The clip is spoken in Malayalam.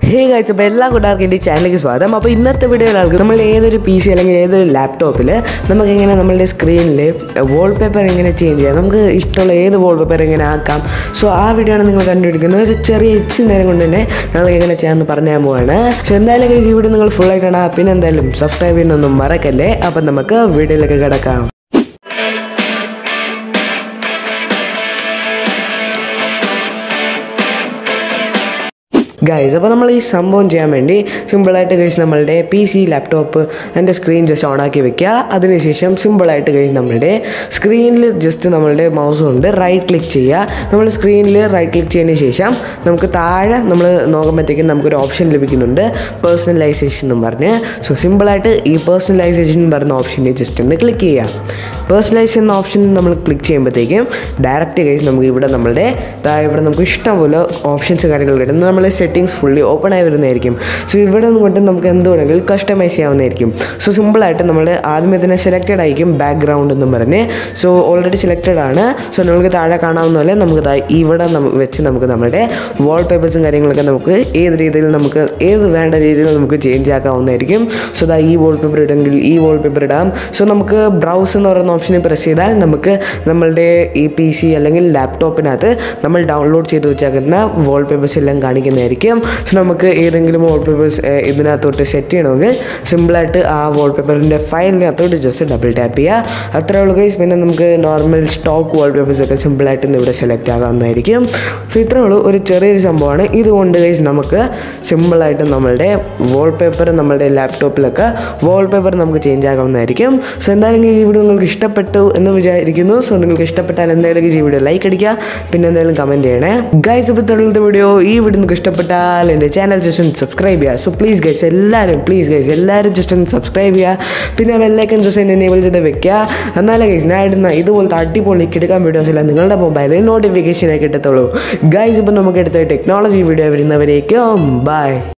ഹേ ഗൈസ് അപ്പോൾ എല്ലാ കൂട്ടുകാർക്കും എൻ്റെ ചാനലിലേക്ക് സ്വാഗതം അപ്പോൾ ഇന്നത്തെ വീഡിയോയിലാൾക്ക് നമ്മൾ ഏതൊരു പി സി അല്ലെങ്കിൽ ഏതൊരു ലാപ്ടോപ്പിൽ നമുക്ക് എങ്ങനെ നമ്മളുടെ സ്ക്രീനിൽ പേപ്പർ എങ്ങനെ ചേഞ്ച് ചെയ്യാം നമുക്ക് ഇഷ്ടമുള്ള ഏത് പേപ്പർ എങ്ങനെ ആക്കാം സോ ആ വീഡിയോ ആണ് നിങ്ങൾ കണ്ടുപിടിക്കുന്നത് ഒരു ചെറിയ ഇച്ച് നേരം കൊണ്ട് തന്നെ ഞങ്ങൾ എങ്ങനെ ചെയ്യാമെന്ന് പറഞ്ഞാൽ പോവാണ് സോ എന്തായാലും ഗൈസ് ഈ വീഡിയോ നിങ്ങൾ ഫുൾ ആയിട്ട് കാണാം പിന്നെ എന്തായാലും സബ്സ്ക്രൈബ് ചെയ്യാനൊന്നും മറക്കല്ലേ അപ്പം നമുക്ക് വീഡിയോയിലേക്ക് കിടക്കാം ഗൈസ് അപ്പോൾ നമ്മൾ ഈ സംഭവം ചെയ്യാൻ വേണ്ടി സിമ്പിളായിട്ട് കഴിച്ച് നമ്മളുടെ പി സി ലാപ്ടോപ്പ് അതിൻ്റെ സ്ക്രീൻ ജസ്റ്റ് ഓണാക്കി വെക്കുക അതിനുശേഷം സിമ്പിളായിട്ട് കഴിച്ച് നമ്മളുടെ സ്ക്രീനിൽ ജസ്റ്റ് നമ്മളുടെ മൗസ് കൊണ്ട് റൈറ്റ് ക്ലിക്ക് ചെയ്യുക നമ്മൾ സ്ക്രീനിൽ റൈറ്റ് ക്ലിക്ക് ചെയ്തതിന് ശേഷം നമുക്ക് താഴെ നമ്മൾ നോക്കുമ്പോഴത്തേക്കും നമുക്കൊരു ഓപ്ഷൻ ലഭിക്കുന്നുണ്ട് പേഴ്സണലൈസേഷൻ എന്ന് പറഞ്ഞ് സോ സിമ്പിളായിട്ട് ഈ പേഴ്സണലൈസേഷൻ എന്ന് പറയുന്ന ഓപ്ഷനിൽ ജസ്റ്റ് ഒന്ന് ക്ലിക്ക് ചെയ്യുക പേഴ്സണലൈസ് എന്ന ഓപ്ഷൻ നമ്മൾ ക്ലിക്ക് ചെയ്യുമ്പോഴത്തേക്കും ഡയറക്റ്റ് കഴിച്ച് നമുക്ക് ഇവിടെ നമ്മളുടെ ദാ ഇവിടെ നമുക്ക് ഇഷ്ടംപോലെ ഓപ്ഷൻസ് കാര്യങ്ങൾ കിട്ടും നമ്മൾ സെറ്റിങ്സ് ഫുള്ളി ഓപ്പൺ ആയി വരുന്നതായിരിക്കും സോ ഇവിടെ നിന്ന് കൊണ്ട് നമുക്ക് എന്ത് വേണമെങ്കിലും കസ്റ്റമൈസ് ചെയ്യാവുന്നതായിരിക്കും സോ സിമ്പിളായിട്ട് നമ്മൾ ആദ്യമേ തന്നെ സെലക്റ്റഡ് ആയിരിക്കും ബാക്ക്ഗ്രൗണ്ട് എന്നും പറഞ്ഞ് സോ ഓൾറെഡി സെലക്റ്റഡ് ആണ് സോ നമുക്ക് താഴെ കാണാവുന്ന പോലെ നമുക്ക് ദാ ഇവിടെ നമ്മ വെച്ച് നമുക്ക് നമ്മുടെ വാൾ പേപ്പേഴ്സും കാര്യങ്ങളൊക്കെ നമുക്ക് ഏത് രീതിയിൽ നമുക്ക് ഏത് വേണ്ട രീതിയിൽ നമുക്ക് ചേഞ്ച് ആക്കാവുന്നതായിരിക്കും സോ ദാ ഈ വാൾ പേപ്പർ ഇടെങ്കിൽ ഈ വാൾ പേപ്പർ ഇടാം സോ നമുക്ക് ബ്രൗസ് എന്ന് പറയുന്ന ഓപ്ഷനിൽ പ്രസ് ചെയ്താൽ നമുക്ക് നമ്മളുടെ ഈ പി സി അല്ലെങ്കിൽ ലാപ്ടോപ്പിനകത്ത് നമ്മൾ ഡൗൺലോഡ് ചെയ്ത് വെച്ചേക്കുന്ന വാൾ പേപ്പേഴ്സ് എല്ലാം കാണിക്കുന്നതായിരിക്കും സോ നമുക്ക് ഏതെങ്കിലും വാൾ പേപ്പേഴ്സ് ഇതിനകത്തോട്ട് സെറ്റ് ചെയ്യണമെങ്കിൽ സിമ്പിളായിട്ട് ആ വാൾ പേപ്പറിൻ്റെ ഫയലിനകത്തോട്ട് ജസ്റ്റ് ഡബിൾ ടാപ്പ് ചെയ്യുക അത്രേ ഉള്ളൂ ഗൈസ് പിന്നെ നമുക്ക് നോർമൽ സ്റ്റോക്ക് വാൾ പേപ്പേഴ്സ് ഒക്കെ സിമ്പിളായിട്ട് ഇവിടെ സെലക്ട് ആകാവുന്നതായിരിക്കും സോ ഇത്രേ ഉള്ളൂ ഒരു ചെറിയൊരു സംഭവമാണ് ഇതുകൊണ്ട് ഗൈസ് നമുക്ക് സിമ്പിളായിട്ട് നമ്മളുടെ വാൾ പേപ്പർ നമ്മളുടെ ലാപ്ടോപ്പിലൊക്കെ വാൾ പേപ്പർ നമുക്ക് ചേഞ്ച് ആകാവുന്നതായിരിക്കും സോ എന്തായാലും ഈ വീഡിയോ നിങ്ങൾക്ക് ഇഷ്ടപ്പെട്ടു എന്ന് വിചാരിക്കുന്നു സോ നിങ്ങൾക്ക് ഇഷ്ടപ്പെട്ടാൽ എന്തായാലും ഈ വീഡിയോ ലൈക്ക് അടിക്കുക പിന്നെ എന്തായാലും കമൻറ്റ് ചെയ്യണേ ഗൈസ് ഇപ്പോൾ തരുന്ന വീഡിയോ ഈ വീഡിയോ നിങ്ങൾക്ക് ഇഷ്ടപ്പെട്ടാൽ എൻ്റെ ചാനൽ ജസ്റ്റ് ഒന്ന് സബ്സ്ക്രൈബ് ചെയ്യുക സോ പ്ലീസ് ഗൈസ് എല്ലാവരും പ്ലീസ് ഗൈസ് എല്ലാവരും ജസ്റ്റ് ഒന്ന് സബ്സ്ക്രൈബ് ചെയ്യുക പിന്നെ ബെല്ലൈക്കൻ ജസ്റ്റ് ഒന്ന് എനേബിൾ ചെയ്ത് വെക്കുക എന്നാലേ ഗൈസ് ഞാൻ ഇടുന്ന ഇതുപോലത്തെ അടിപൊളി കിടക്കാൻ വീഡിയോസ് എല്ലാം നിങ്ങളുടെ മൊബൈലിൽ നോട്ടിഫിക്കേഷനായി കിട്ടത്തുള്ളൂ ഗൈസ് ഇപ്പോൾ നമുക്ക് എടുത്ത ടെക്നോളജി വീഡിയോ വരുന്നവരേക്കും ബൈ